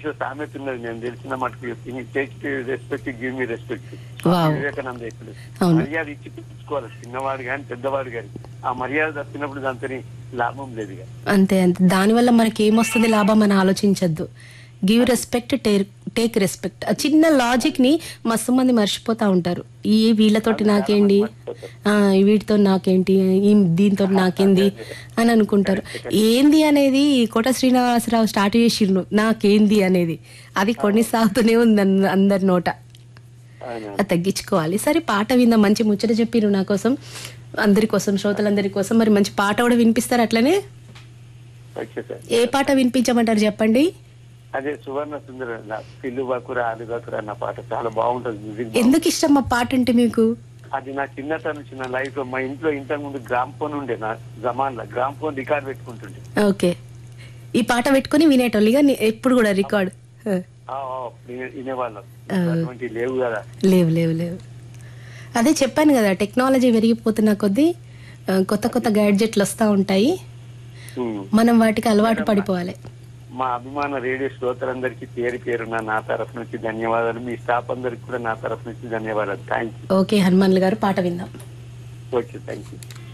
English లో సామెత ఉన్నది నేను తెలిసిన మటుకు take respect give me respect Wow. Vivekananda ఇప్పుడు అవును. మర్యాద ఇచ్చి పుచ్చుకోవాలి చిన్నవాడు కానీ పెద్దవాడు కానీ ఆ మర్యాద తప్పినప్పుడు దాంతో లాభం లేదు ఇక. అంతే అంతే దానివల్ల మనకి ఏమొస్తుంది లాభం అని ఆలోచించద్దు గివ్ రెస్పెక్ట్ టేక్ రెస్పెక్ట్ ఆ చిన్న లాజిక్ ని మస్తు మంది మర్చిపోతా ఉంటారు ఈ వీళ్ళతోటి నాకేంటి ఆ, ఈ వీటితో నాకేంటి ఈ దీంతో నాకేంది అని అనుకుంటారు ఏంది అనేది కోట శ్రీనివాసరావు స్టార్ట్ చేసిండు నాకేంది అనేది అది కొన్ని సాగుతూనే ఉంది అంద- అందరి నోట అవునా. అది తగ్గించుకోవాలి సరే పాట విందాం మంచి ముచ్చట చెప్పిరు నా కోసం అందరి కోసం శ్రోతలందరి కోసం మరి మంచి పాట కూడా వినిపిస్తారు అట్లనే ఓకే సార్ ఏ పాట వినిపించమంటారు చెప్పండి అదే సువర్ణ సుందర పిల్లు బకుర ఆలు బకుర అన్న పాట చాలా బాగుంటది మ్యూజిక్ బాగుంటది. ఎందుకు ఇష్టం ఆ పాట అంటే మీకు అది నా చిన్నతనం చిన్న లైఫ్ లో మా ఇంట్లో ఇంతకు ముందు గ్రామ్ ఫోన్ ఉండే నా జమాన్ లో గ్రామ్ ఫోన్ రికార్డ్ పెట్టుకుంటుండే ఓకే ఈ పాట పెట్టుకుని వినేటోళ్ళుగా ని- ఎప్పుడు కూడా రికార్డ్ ఆ, ఆ, వినే- వినేవాళ్ళం అటువంటి లేవు కదా లేవు లేవు లేవు అదే చెప్పాను కదా టెక్నాలజీ పెరిగిపోతున్న కొద్దీ ఆ, కొత్త కొత్త గ్యాడ్జెట్లు వస్తూ ఉంటాయి ఉమ్. మనం వాటికి అలవాటు పడిపోవాలి మా అభిమాన రేడియో శ్రోతలందరికీ పేరు పేరున నా తరఫు నుంచి ధన్యవాదాలు మీ స్టాఫ్ అందరికి కూడా నా తరఫు నుంచి ధన్యవాదాలు థ్యాంక్ యూ ఓకే హనుమాన్లు గారు పాట విందాం ఓకే థ్యాంక్ యూ